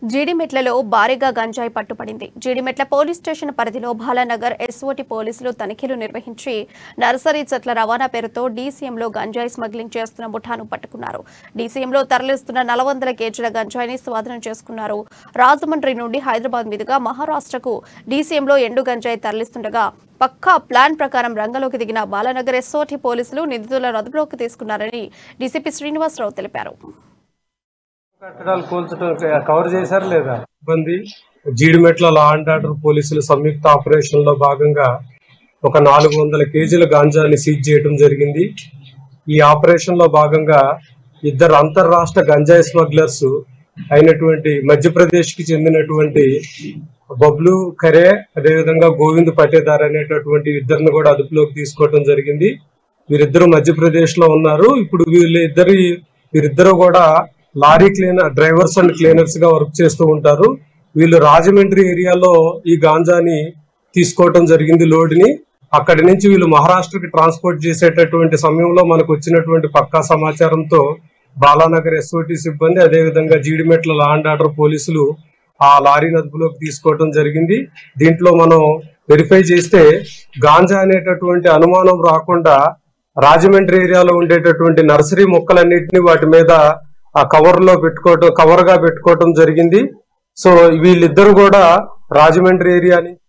జీడిమెట్లలో భారీగా గంజాయి పట్టుపడింది Jeedimetla police station పరిధిలో బాలానగర్ ఎస్ఓటి పోలీసులు తనిఖీలు నిర్వహించి నర్సరీ చెట్ల రవాణా పేరుతో డీసీఎంలో గంజాయి స్మగ్లింగ్ చేస్తున్న ముఠాను పట్టుకున్నారు డీసీఎంలో తరలిస్తున్న నలవందల కేజీల గంజాయిని స్వాధీనం చేసుకున్నారు రాజమండ్రి నుండి హైదరాబాద్ మీదుగా మహారాష్ట్రకు డీసీఎంలో ఎండు గంజాయి తరలిస్తుండగా పక్కా ప్లాన్ ప్రకారం రంగంలోకి దిగిన బాలానగర్ ఎస్ఓటి పోలీసులు నిందితులను అదుపులోకి తీసుకున్నారని డీసీపీ శ్రీనివాసరావు తెలిపారు కట్టడాలు కూల్చడం కవర్ చేశారు లేదా ఇబ్బంది జీడిమెట్ల లా అండ్ ఆర్డర్ పోలీసుల సంయుక్త ఆపరేషన్ లో భాగంగా ఒక నాలుగు వందల కేజీల గాంజాని సీజ్ చేయడం జరిగింది ఈ ఆపరేషన్ లో భాగంగా ఇద్దరు అంతర్రాష్ట్ర గంజాయి స్మగ్లర్స్ అయినటువంటి మధ్యప్రదేశ్ కి చెందినటువంటి బబ్లు ఖరే అదేవిధంగా గోవింద్ పటేదార్ అనేటటువంటి ఇద్దరిని కూడా అదుపులోకి తీసుకోవడం జరిగింది వీరిద్దరు మధ్యప్రదేశ్ లో ఉన్నారు ఇప్పుడు వీళ్ళు ఇద్దరి వీరిద్దరూ కూడా lorry cleaner drivers and cleaners గా వర్క్ చేస్తూ ఉంటారు వీళ్ళు రాజమండ్రి ఏరియాలో ఈ గాంజాని తీసుకోవటం జరిగింది లోడ్ ని అక్కడి నుంచి వీళ్ళు మహారాష్ట్రకి ట్రాన్స్పోర్ట్ చేసేటటువంటి సమయంలో మనకు వచ్చినటువంటి పక్కా సమాచారంతో బాలానగర్ ఎస్ఓటి సిబ్బంది అదేవిధంగా జీడిమెట్ల లా అండ్ ఆర్డర్ పోలీసులు ఆ లారీని అదుపులోకి తీసుకోవటం జరిగింది దీంట్లో మనం వెరిఫై చేస్తే గాంజా అనేటటువంటి అనుమానం రాకుండా రాజమండ్రి ఏరియాలో ఉండేటటువంటి నర్సరీ మొక్కలన్నింటినీ వాటి మీద ఆ కవర్ లో పెట్టుకోవటం కవర్ గా పెట్టుకోవటం జరిగింది సో వీళ్ళిద్దరు కూడా రాజమండ్రి ఏరియా నుంచి